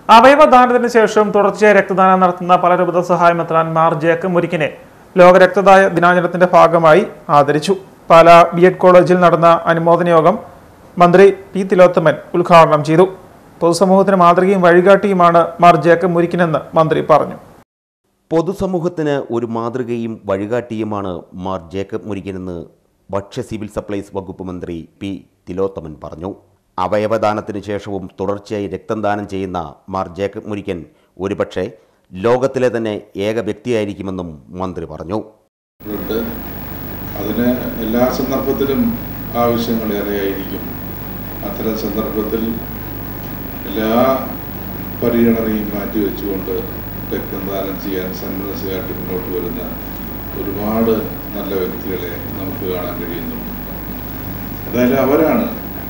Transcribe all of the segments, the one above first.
അവയവദാനത്തിന് ശേഷം തുടർച്ചയായി രക്തദാനം നടത്തുന്ന പല രൂപത സഹായമെത്രാൻ മാർ ജേക്കബ് മുരിക്കിനെ ലോക രക്തദായ ദിനാചരണത്തിന്റെ ഭാഗമായി ആദരിച്ചു പാല ബി എഡ് കോളേജിൽ നടന്ന അനുമോദന യോഗം മന്ത്രി പി തിലോത്തമൻ ഉദ്ഘാടനം ചെയ്തു പൊതുസമൂഹത്തിന് മാതൃകയും വഴികാട്ടിയുമാണ് മാർ ജേക്കബ് മുരിക്കിനെന്ന് മന്ത്രി പറഞ്ഞു പൊതുസമൂഹത്തിന് ഒരു മാതൃകയും വഴികാട്ടിയുമാണ് മാർ ജേക്കബ് മുരിക്കനെന്ന് ഭക്ഷ്യ സിവിൽ സപ്ലൈസ് വകുപ്പ് മന്ത്രി പി തിലോത്തമൻ പറഞ്ഞു അവയവദാനത്തിന് ശേഷവും തുടർച്ചയായി രക്തം ദാനം ചെയ്യുന്ന മാർ ജേക്കബ് മുരിക്കൻ ഒരുപക്ഷെ ലോകത്തിലെ തന്നെ ഏക വ്യക്തിയായിരിക്കുമെന്നും മന്ത്രി പറഞ്ഞു ഉണ്ട് അതിന് എല്ലാ സന്ദർഭത്തിലും ആവശ്യങ്ങൾ ഏറെയായിരിക്കും അത്തരം സന്ദർഭത്തിൽ എല്ലാ പരിഗണനയും മാറ്റിവെച്ചുകൊണ്ട് രക്തം ദാനം ചെയ്യാൻ സന്മനസ് കാട്ടി മുന്നോട്ട് വരുന്ന ഒരുപാട് നല്ല വ്യക്തികളെ നമുക്ക് കാണാൻ കഴിയുന്നു എന്തായാലും അവരാണ്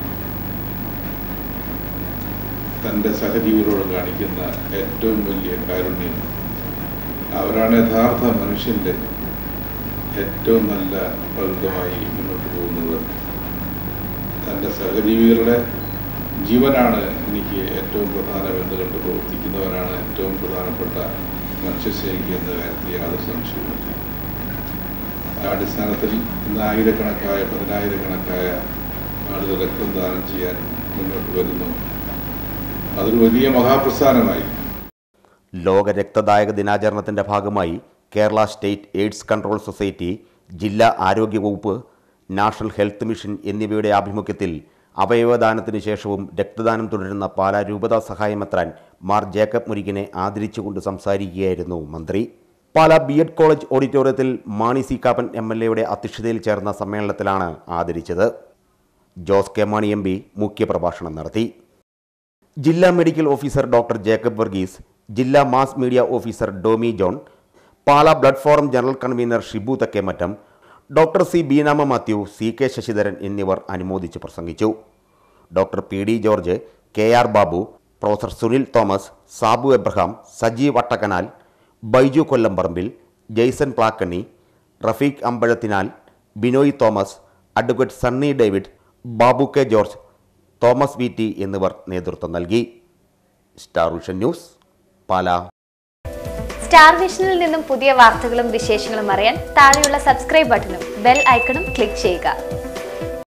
തൻ്റെ സഹജീവികളോട് കാണിക്കുന്ന ഏറ്റവും വലിയ കാരുണ്യം അവരാണ് യഥാർത്ഥ മനുഷ്യൻ്റെ ഏറ്റവും നല്ല പ്രകൃതമായി മുന്നോട്ട് പോകുന്നത് തൻ്റെ സഹജീവികളുടെ ജീവനാണ് എനിക്ക് ഏറ്റവും പ്രധാനമെന്ന് കണ്ട് പ്രവർത്തിക്കുന്നവരാണ് ഏറ്റവും പ്രധാനപ്പെട്ട മനുഷ്യസ്നേഹി എന്ന കാര്യത്തിൽ യാതൊരു സംശയവുമില്ല ആ അടിസ്ഥാനത്തിൽ ഇന്ന് ആയിരക്കണക്കായ പതിനായിരക്കണക്കായ ആളുകൾ രക്തം ദാനം ചെയ്യാൻ മുന്നോട്ട് വരുന്നു അതൊരു വലിയ മഹാപ്രസ്ഥാനമായി ലോക രക്തദായക ദിനാചരണത്തിന്റെ ഭാഗമായി Kerala state AIDS control society ജില്ലാ ആരോഗ്യ വകുപ്പ് നാഷണൽ ഹെൽത്ത് മിഷൻ എന്നിവയുടെ ആഭിമുഖ്യത്തിൽ അവയവദാനത്തിന് ശേഷവും രക്തദാനം തുടരുന്ന പാലാ രൂപതാ സഹായമെത്രാൻ മാർ ജേക്കബ് മുരിക്കിനെ ആദരിച്ചുകൊണ്ട് സംസാരിക്കുകയായിരുന്നു മന്ത്രി പാലാ ബി എഡ് കോളേജ് ഓഡിറ്റോറിയത്തിൽ Mani C Kappan M L എയുടെ അധ്യക്ഷതയിൽ ചേർന്ന സമ്മേളനത്തിലാണ് ആദരിച്ചത് Jose K Mani M P മുഖ്യപ്രഭാഷണം നടത്തി ജില്ലാ medical officer doctor Jacob Varghese ജില്ലാ mass media officer Domi John Pala blood forum general convener Shibu Thakkemattam doctor C Beenama Mathew C K Sasidharan എന്നിവർ അനുമോദിച്ച് പ്രസംഗിച്ചു doctor P D George K R Babu professor Sunil Thomas Sabu Abraham Sajeev Vattakkanal Baiju Kollamparambil Jaison Plakkanni Rafeeq അമ്പഴത്തിനാൽ Binoy Thomas advocate Sunny David Babu K George Thomas V T എന്നിവർ നേതൃത്വം നൽകി star vision news Pala star വിഷനിൽ നിന്നും പുതിയ വാർത്തകളും വിശേഷങ്ങളും അറിയാൻ താഴെയുള്ള സബ്സ്ക്രൈബ് ബട്ടണും ബെൽ ഐക്കണും ക്ലിക്ക് ചെയ്യുക